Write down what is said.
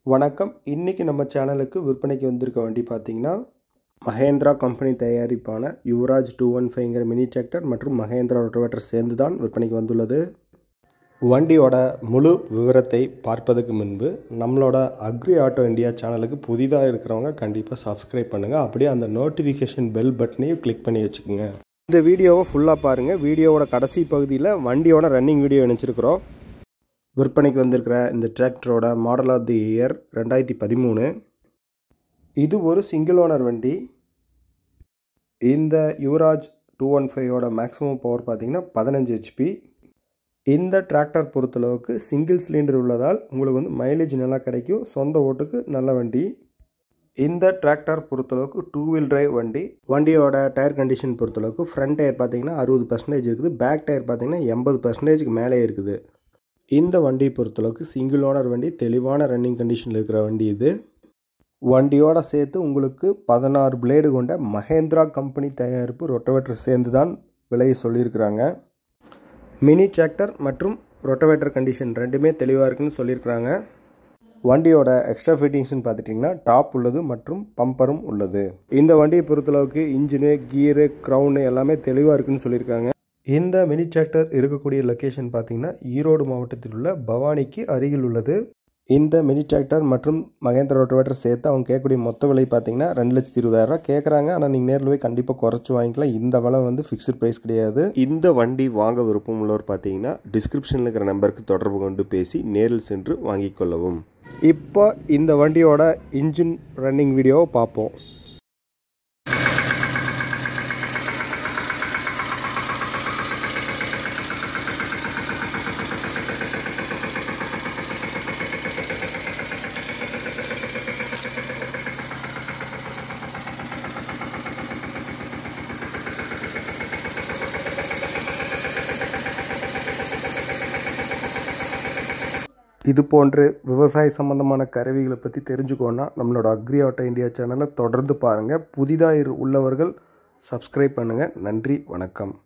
வணக்கம் இன்றைக்கி நம்ம சேனலுக்கு விற்பனைக்கு வந்திருக்க வண்டி பார்த்தீங்கன்னா மகேந்திரா கம்பெனி தயாரிப்பான யுவராஜ் டூ ஒன் ஃபைவ்ங்கிற மினி டிராக்டர் மற்றும் மகேந்திரா ரொட்டவேட்டர் சேர்ந்து தான் விற்பனைக்கு வந்துள்ளது வண்டியோட முழு விவரத்தை பார்ப்பதற்கு முன்பு நம்மளோட அக்ரி ஆட்டோ இந்தியா சேனலுக்கு புதிதாக இருக்கிறவங்க கண்டிப்பாக சப்ஸ்கிரைப் பண்ணுங்கள் அப்படியே அந்த நோட்டிஃபிகேஷன் பெல் பட்டனையும் கிளிக் பண்ணி வச்சுக்கோங்க இந்த வீடியோவை ஃபுல்லாக பாருங்கள் வீடியோவோட கடைசி பகுதியில் வண்டியோட ரன்னிங் வீடியோ இணைச்சிருக்கிறோம் விற்பனைக்கு வந்திருக்கிற இந்த டிராக்டரோட மாடல் ஆஃப் தி இயர் ரெண்டாயிரத்தி பதிமூணு இது ஒரு சிங்கிள் ஓனர் வண்டி இந்த யுவராஜ் டூ ஒன் ஃபைவோட மேக்ஸிமம் பவர் பார்த்தீங்கன்னா பதினஞ்சு ஹெச்பி இந்த டிராக்டர் பொறுத்தளவுக்கு சிங்கிள் சிலிண்டர் உள்ளதால் உங்களுக்கு வந்து மைலேஜ் நல்லா கிடைக்கும் சொந்த ஓட்டுக்கு நல்ல வண்டி இந்த டிராக்டர் பொறுத்தளவுக்கு டூ வீல் டிரைவ் வண்டி வண்டியோட டயர் கண்டிஷன் பொறுத்தளவுக்கு ஃப்ரண்ட் டயர் பார்த்தீங்கன்னா அறுபது பர்சன்டேஜ் இருக்குது பேக் டயர் பார்த்தீங்கன்னா எண்பது பர்சன்டேஜுக்கு மேலே இருக்குது இந்த வண்டியை பொறுத்தளவுக்கு சிங்கிள் ஓனர் வண்டி தெளிவான ரன்னிங் கண்டிஷனில் இருக்கிற வண்டி இது வண்டியோட சேர்த்து உங்களுக்கு பதினாறு பிளேடு கொண்ட மகேந்திரா கம்பெனி தயாரிப்பு ரொட்டவேட்டர் சேர்ந்து தான் விலையை சொல்லியிருக்கிறாங்க மினி டிராக்டர் மற்றும் ரொட்டவேட்டர் கண்டிஷன் ரெண்டுமே தெளிவாக இருக்குன்னு சொல்லியிருக்கிறாங்க வண்டியோட எக்ஸ்ட்ரா ஃபிட்டிங்ஸ்னு பார்த்துட்டிங்கன்னா டாப் உள்ளது மற்றும் பம்பரும் உள்ளது இந்த வண்டியை பொறுத்தளவுக்கு இன்ஜினு கியரு க்ரௌனு எல்லாமே தெளிவாக இருக்குன்னு சொல்லியிருக்காங்க இந்த மினி டிராக்டர் இருக்கக்கூடிய லொக்கேஷன் பார்த்தீங்கன்னா ஈரோடு மாவட்டத்தில் உள்ள பவானிக்கு அருகில் உள்ளது இந்த மினி டிராக்டர் மற்றும் மகேந்திர ரோட்டோவேட்டர் சேர்த்து அவங்க கேட்கக்கூடிய மொத்த விலை பார்த்தீங்கன்னா ரெண்டு லட்சத்தி இருபதாயிரரூவா கேட்குறாங்க ஆனால் நீங்கள் நேரில் போய் கண்டிப்பாக குறைச்சி வாங்கிக்கலாம் இந்த விலை வந்து ஃபிக்ஸ்டு ப்ரைஸ் கிடையாது இந்த வண்டி வாங்க விருப்பம் உள்ளவர் பார்த்தீங்கன்னா டிஸ்கிரிப்ஷனில் இருக்கிற நம்பருக்கு தொடர்பு கொண்டு பேசி நேரில் சென்று வாங்கிக் கொள்ளவும் இப்போ இந்த வண்டியோட இன்ஜின் ரன்னிங் வீடியோவை பார்ப்போம் இது போன்று விவசாய சம்பந்தமான கருவிகளை பற்றி தெரிஞ்சுக்கோன்னா நம்மளோட அக்ரி ஆட்டோ இந்தியா சேனலை தொடர்ந்து பாருங்கள் புதிதாக உள்ளவர்கள் சப்ஸ்கிரைப் பண்ணுங்கள் நன்றி வணக்கம்